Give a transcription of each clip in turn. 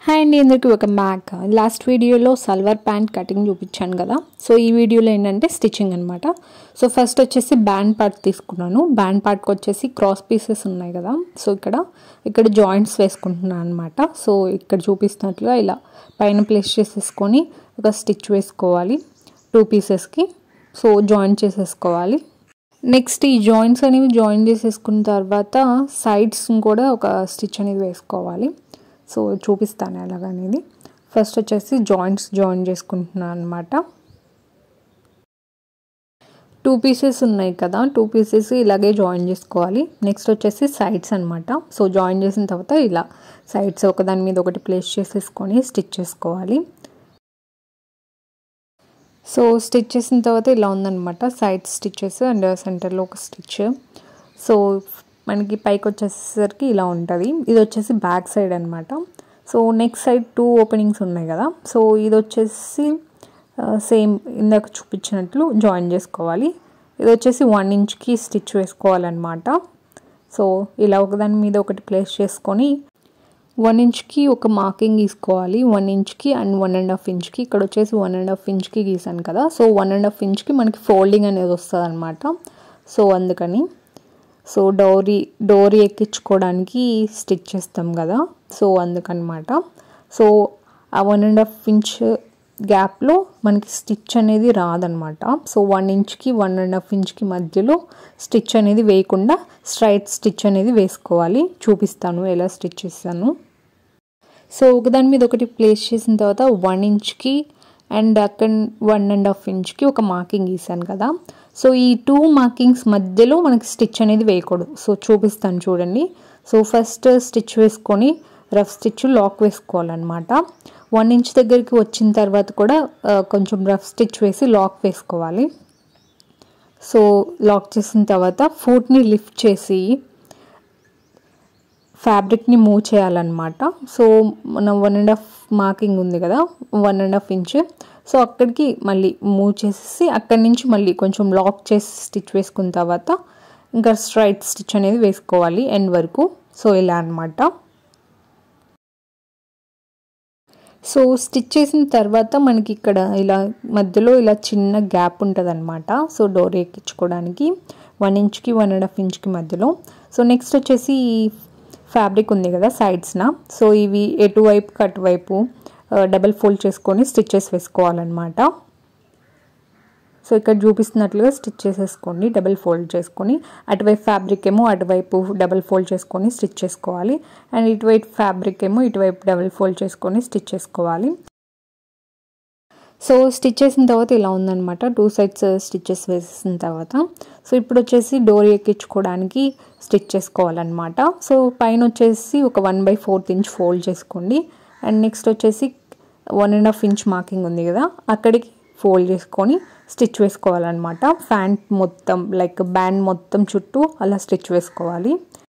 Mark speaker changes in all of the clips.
Speaker 1: hi అండి అందరికీ ఒక బ్యాక్ లాస్ట్ వీడియోలో సల్వార్ ప్యాంట్ కటింగ్ చూపించాను కదా సో ఈ వీడియోలో ఏంటంటే స్టిచ్చింగ్ అనమాట సో ఫస్ట్ వచ్చేసి బ్యాండ్ పార్ట్ తీసుకున్నాను బ్యాండ్ పార్ట్కి వచ్చేసి క్రాస్ పీసెస్ ఉన్నాయి కదా సో ఇక్కడ ఇక్కడ జాయింట్స్ వేసుకుంటున్నాను అనమాట సో ఇక్కడ చూపిస్తున్నట్లుగా ఇలా పైన ప్లేస్ చేసేసుకొని ఒక స్టిచ్ వేసుకోవాలి టూ పీసెస్కి సో జాయిన్ చేసేసుకోవాలి నెక్స్ట్ ఈ జాయింట్స్ అనేవి జాయిన్ చేసేసుకున్న తర్వాత సైడ్స్ కూడా ఒక స్టిచ్ అనేది వేసుకోవాలి సో చూపిస్తాను ఎలాగనేది ఫస్ట్ వచ్చేసి జాయింట్స్ జాయిన్ చేసుకుంటున్నాను అనమాట టూ పీసెస్ ఉన్నాయి కదా టూ పీసెస్ ఇలాగే జాయిన్ చేసుకోవాలి నెక్స్ట్ వచ్చేసి సైడ్స్ అనమాట సో జాయిన్ చేసిన తర్వాత ఇలా సైడ్స్ ఒకదాని మీద ఒకటి ప్లేస్ చేసేసుకొని స్టిచ్ చేసుకోవాలి సో స్టిచ్ చేసిన తర్వాత ఇలా ఉందన్నమాట సైడ్ స్టిచ్చెస్ అండ్ సెంటర్లో ఒక స్టిచ్ సో మనకి పైకి వచ్చేసరికి ఇలా ఉంటుంది ఇది వచ్చేసి బ్యాక్ సైడ్ అనమాట so next side two openings ఉన్నాయి కదా సో ఇది వచ్చేసి సేమ్ ఇందాక చూపించినట్లు జాయిన్ చేసుకోవాలి ఇది వచ్చేసి వన్ ఇంచ్కి స్టిచ్ వేసుకోవాలన్నమాట సో ఇలా ఒకదాని మీద ఒకటి ప్లేస్ చేసుకొని వన్ ఇంచ్కి ఒక మార్కింగ్ గీసుకోవాలి వన్ ఇంచ్కి అండ్ వన్ అండ్ హాఫ్ ఇంచ్కి ఇక్కడ వచ్చేసి వన్ అండ్ హాఫ్ ఇంచ్కి గీసాను కదా సో వన్ అండ్ హాఫ్ ఇంచ్కి మనకి ఫోల్డింగ్ అనేది వస్తుంది అనమాట సో అందుకని సో డోరీ డోరీ ఎక్కించుకోవడానికి స్టిచ్ చేస్తాం కదా సో అందుకనమాట సో ఆ వన్ అండ్ హాఫ్ ఇంచ్ గ్యాప్లో మనకి స్టిచ్ అనేది రాదనమాట సో వన్ ఇంచ్కి వన్ అండ్ హాఫ్ ఇంచ్కి మధ్యలో స్టిచ్ అనేది వేయకుండా స్ట్రైట్ స్టిచ్ అనేది వేసుకోవాలి చూపిస్తాను ఎలా స్టిచ్ చేస్తాను సో ఒకదాని మీద ఒకటి ప్లేస్ చేసిన తర్వాత వన్ ఇంచ్కి అండ్ అక్కడ వన్ అండ్ హాఫ్ ఇంచ్కి ఒక మార్కింగ్ గీసాను కదా సో ఈ టూ మార్కింగ్స్ మధ్యలో మనకి స్టిచ్ అనేది వేయకూడదు సో చూపిస్తాను చూడండి సో ఫస్ట్ స్టిచ్ వేసుకొని రఫ్ స్టిచ్ లాక్ వేసుకోవాలన్నమాట వన్ ఇంచ్ దగ్గరికి వచ్చిన తర్వాత కూడా కొంచెం రఫ్ స్టిచ్ వేసి లాక్ వేసుకోవాలి సో లాక్ చేసిన తర్వాత ఫుట్ని లిఫ్ట్ చేసి ఫ్యాబ్రిక్ని మూవ్ చేయాలన్నమాట సో మన వన్ అండ్ హాఫ్ మార్కింగ్ ఉంది కదా one and half inch so అక్కడికి మళ్ళీ మూవ్ చేసేసి అక్కడి నుంచి మళ్ళీ కొంచెం లాక్ చేసి స్టిచ్ వేసుకున్న తర్వాత ఇంకా స్ట్రైట్ స్టిచ్ అనేది వేసుకోవాలి ఎండ్ వరకు సో ఇలా అనమాట సో స్టిచ్ చేసిన తర్వాత మనకి ఇక్కడ ఇలా మధ్యలో ఇలా చిన్న గ్యాప్ ఉంటుంది అనమాట సో డోర్ ఎక్కించుకోవడానికి వన్ ఇంచ్కి వన్ అండ్ హాఫ్ ఇంచ్కి మధ్యలో సో నెక్స్ట్ వచ్చేసి ఫ్యాబ్రిక్ ఉంది కదా సైడ్స్న సో ఇవి ఎటువైపు అటువైపు డబల్ ఫోల్డ్ చేసుకొని స్టిచ్చెస్ వేసుకోవాలన్నమాట సో ఇక్కడ చూపిస్తున్నట్లుగా స్టిచ్ చేసేసుకోండి డబల్ ఫోల్డ్ చేసుకొని అటువైపు ఫ్యాబ్రిక్ ఏమో అటువైపు డబల్ ఫోల్డ్ చేసుకొని స్టిచ్ చేసుకోవాలి అండ్ ఇటువైపు ఫ్యాబ్రిక్ ఏమో ఇటువైపు డబల్ ఫోల్డ్ చేసుకొని స్టిచ్ చేసుకోవాలి సో స్టిచ్ చేసిన తర్వాత ఇలా ఉందన్నమాట టూ సైడ్స్ స్టిచ్చెస్ వేసేసిన తర్వాత సో ఇప్పుడు వచ్చేసి డోర్ ఎక్కించుకోవడానికి స్టిచ్ చేసుకోవాలన్నమాట సో పైన వచ్చేసి ఒక one by fourth inch fold చేసుకోండి అండ్ నెక్స్ట్ వచ్చేసి one and half inch marking ఉంది కదా అక్కడికి ఫోల్డ్ చేసుకొని స్టిచ్ వేసుకోవాలన్నమాట ఫ్యాంట్ మొత్తం లైక్ బ్యాండ్ మొత్తం చుట్టూ అలా స్టిచ్ వేసుకోవాలి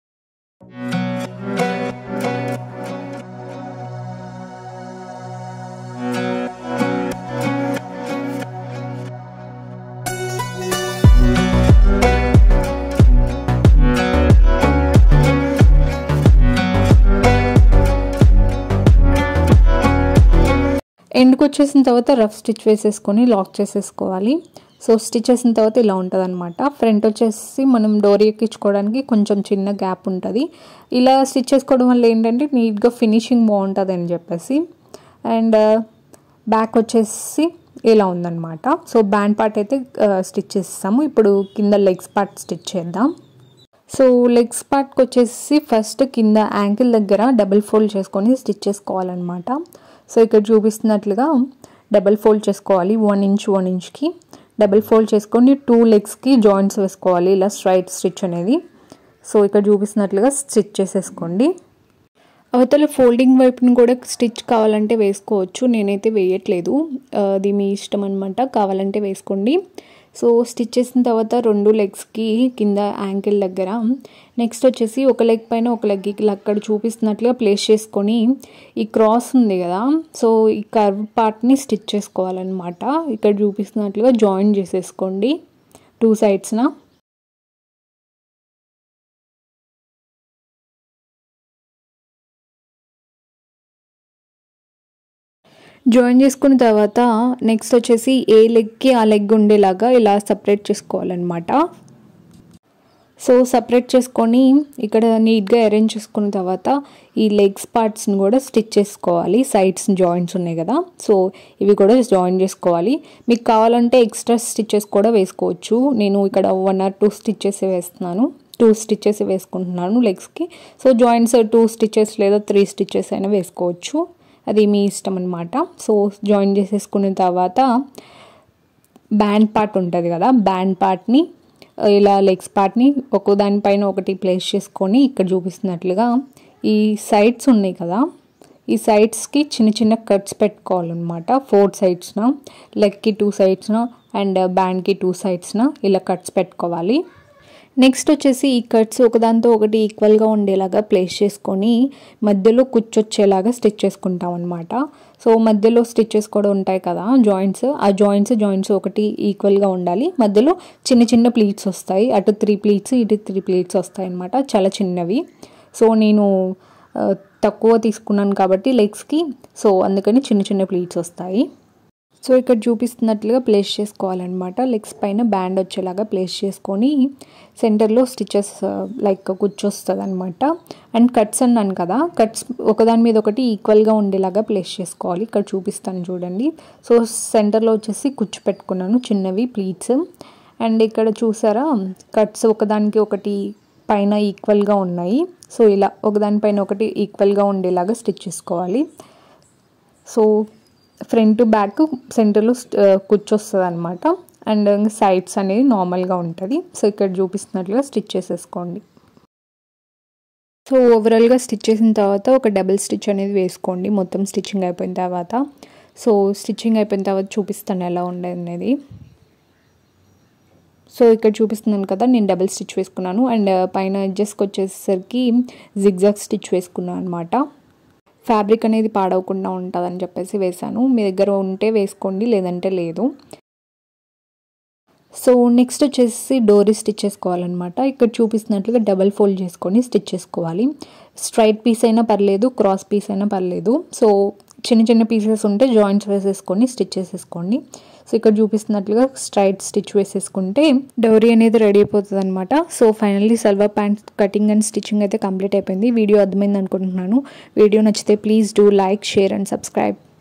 Speaker 1: ఎండ్కి వచ్చేసిన తర్వాత రఫ్ స్టిచ్ వేసేసుకొని లాక్ చేసేసుకోవాలి సో స్టిచ్ చేసిన తర్వాత ఇలా ఉంటుంది అనమాట ఫ్రంట్ వచ్చేసి మనం డోరీ ఎక్కించుకోవడానికి కొంచెం చిన్న గ్యాప్ ఉంటుంది ఇలా స్టిచ్ చేసుకోవడం వల్ల ఏంటంటే నీట్గా ఫినిషింగ్ బాగుంటుంది అని చెప్పేసి అండ్ బ్యాక్ వచ్చేసి ఇలా ఉందన్నమాట సో బ్యాండ్ పార్ట్ అయితే స్టిచ్ చేస్తాము ఇప్పుడు కింద లెగ్స్ పార్ట్ స్టిచ్ చేద్దాం సో లెగ్స్ పార్ట్కి వచ్చేసి ఫస్ట్ కింద యాంకిల్ దగ్గర డబుల్ ఫోల్డ్ చేసుకొని స్టిచ్ చేసుకోవాలన్నమాట సో ఇక్కడ చూపిస్తున్నట్లుగా డబల్ ఫోల్డ్ చేసుకోవాలి వన్ ఇంచ్ వన్ ఇంచ్కి డబల్ ఫోల్డ్ చేసుకొని టూ లెగ్స్కి జాయింట్స్ వేసుకోవాలి ఇలా స్ట్రైట్ స్టిచ్ అనేది సో ఇక్కడ చూపిస్తున్నట్లుగా స్టిచ్ చేసేసుకోండి అవతల ఫోల్డింగ్ వైపుని కూడా స్టిచ్ కావాలంటే వేసుకోవచ్చు నేనైతే వేయట్లేదు అది మీ ఇష్టం అనమాట కావాలంటే వేసుకోండి సో స్టిచ్ చేసిన తర్వాత రెండు లెగ్స్కి కింద యాంకిల్ దగ్గర నెక్స్ట్ వచ్చేసి ఒక లెగ్ పైన ఒక లెగ్ అక్కడ చూపిస్తున్నట్లుగా ప్లేస్ చేసుకొని ఈ క్రాస్ ఉంది కదా సో ఈ కర్వ్ పార్ట్ని స్టిచ్ చేసుకోవాలన్నమాట ఇక్కడ చూపిస్తున్నట్లుగా జాయిన్ చేసేసుకోండి టూ సైడ్స్న జాయిన్ చేసుకున్న తర్వాత నెక్స్ట్ వచ్చేసి ఏ లెగ్కి ఆ లెగ్ ఉండేలాగా ఇలా సపరేట్ చేసుకోవాలన్నమాట సో సపరేట్ చేసుకొని ఇక్కడ నీట్గా అరేంజ్ చేసుకున్న తర్వాత ఈ లెగ్స్ పార్ట్స్ని కూడా స్టిచ్ చేసుకోవాలి సైడ్స్ జాయింట్స్ ఉన్నాయి కదా సో ఇవి కూడా జాయిన్ చేసుకోవాలి మీకు కావాలంటే ఎక్స్ట్రా స్టిచ్చెస్ కూడా వేసుకోవచ్చు నేను ఇక్కడ వన్ ఆర్ టూ స్టిచ్చెస్ వేస్తున్నాను టూ స్టిచ్చెస్ వేసుకుంటున్నాను లెగ్స్కి సో జాయింట్స్ టూ స్టిచ్చెస్ లేదా త్రీ స్టిచ్చెస్ అయినా వేసుకోవచ్చు అది మీ ఇష్టం అనమాట సో జాయిన్ చేసేసుకున్న తర్వాత బ్యాండ్ పార్ట్ ఉంటుంది కదా బ్యాండ్ పార్ట్ని ఇలా లెగ్స్ పార్ట్ని ఒక్కో దానిపైన ఒకటి ప్లేస్ చేసుకొని ఇక్కడ చూపిస్తున్నట్లుగా ఈ సైడ్స్ ఉన్నాయి కదా ఈ సైడ్స్కి చిన్న చిన్న కట్స్ పెట్టుకోవాలన్నమాట ఫోర్ సైడ్స్న లెగ్కి టూ సైడ్స్న అండ్ బ్యాండ్కి టూ సైడ్స్న ఇలా కట్స్ పెట్టుకోవాలి నెక్స్ట్ వచ్చేసి ఈ కట్స్ ఒకదాంతో ఒకటి ఈక్వల్గా ఉండేలాగా ప్లేస్ చేసుకొని మధ్యలో కుచ్చొచ్చేలాగా స్టిచ్ చేసుకుంటాం అనమాట సో మధ్యలో స్టిచ్చెస్ కూడా ఉంటాయి కదా జాయింట్స్ ఆ జాయింట్స్ జాయింట్స్ ఒకటి ఈక్వల్గా ఉండాలి మధ్యలో చిన్న చిన్న ప్లీట్స్ వస్తాయి అటు త్రీ ప్లీట్స్ ఇటు త్రీ ప్లీట్స్ వస్తాయి అనమాట చాలా చిన్నవి సో నేను తక్కువ తీసుకున్నాను కాబట్టి లెగ్స్కి సో అందుకని చిన్న చిన్న ప్లీట్స్ వస్తాయి సో ఇక్కడ చూపిస్తున్నట్లుగా ప్లేస్ చేసుకోవాలన్నమాట లెగ్స్ పైన బ్యాండ్ వచ్చేలాగా ప్లేస్ చేసుకొని సెంటర్లో స్టిచెస్ లైక్ కూర్చొస్తుంది అనమాట అండ్ కట్స్ అన్నాను కదా కట్స్ ఒకదాని మీద ఒకటి ఈక్వల్గా ఉండేలాగా ప్లేస్ చేసుకోవాలి ఇక్కడ చూపిస్తాను చూడండి సో సెంటర్లో వచ్చేసి కుచ్చు పెట్టుకున్నాను చిన్నవి ప్లీట్స్ అండ్ ఇక్కడ చూసారా కట్స్ ఒకదానికి ఒకటి పైన ఈక్వల్గా ఉన్నాయి సో ఇలా ఒకదానిపైన ఒకటి ఈక్వల్గా ఉండేలాగా స్టిచ్ చేసుకోవాలి సో ఫ్రంట్ బ్యాక్ సెంటర్లో కూర్చొస్తుంది అనమాట అండ్ సైడ్స్ అనేది నార్మల్గా ఉంటుంది సో ఇక్కడ చూపిస్తున్నట్లుగా స్టిచ్ చేసేసుకోండి సో ఓవరాల్గా స్టిచ్ చేసిన తర్వాత ఒక డబుల్ స్టిచ్ అనేది వేసుకోండి మొత్తం స్టిచ్చింగ్ అయిపోయిన తర్వాత సో స్టిచ్చింగ్ అయిపోయిన తర్వాత చూపిస్తాను ఎలా ఉండేది అనేది సో ఇక్కడ చూపిస్తున్నాను కదా నేను డబుల్ స్టిచ్ వేసుకున్నాను అండ్ పైన ఎడ్జెస్కి వచ్చేసరికి జిగ్జాగ్ స్టిచ్ వేసుకున్నాను అనమాట ఫ్యాబ్రిక్ అనేది పాడవకుండా ఉంటుందని చెప్పేసి వేసాను మీ దగ్గర ఉంటే వేసుకోండి లేదంటే లేదు సో నెక్స్ట్ వచ్చేసి డోరీ స్టిచ్ చేసుకోవాలన్నమాట ఇక్కడ చూపిస్తున్నట్లుగా డబల్ ఫోల్డ్ చేసుకొని స్టిచ్ చేసుకోవాలి స్ట్రైట్ పీస్ అయినా పర్లేదు క్రాస్ పీస్ అయినా పర్లేదు సో చిన్న చిన్న పీసెస్ ఉంటే జాయింట్స్ వేసేసుకొని స్టిచ్ చేసేసుకోండి సో ఇక్కడ చూపిస్తున్నట్లుగా స్ట్రైట్ స్టిచ్ వేసేసుకుంటే డోరీ అనేది రెడీ అయిపోతుంది అనమాట so finally salwar pant cutting and stitching అయితే కంప్లీట్ అయిపోయింది వీడియో అర్థమైంది అనుకుంటున్నాను వీడియో నచ్చితే please do like share and subscribe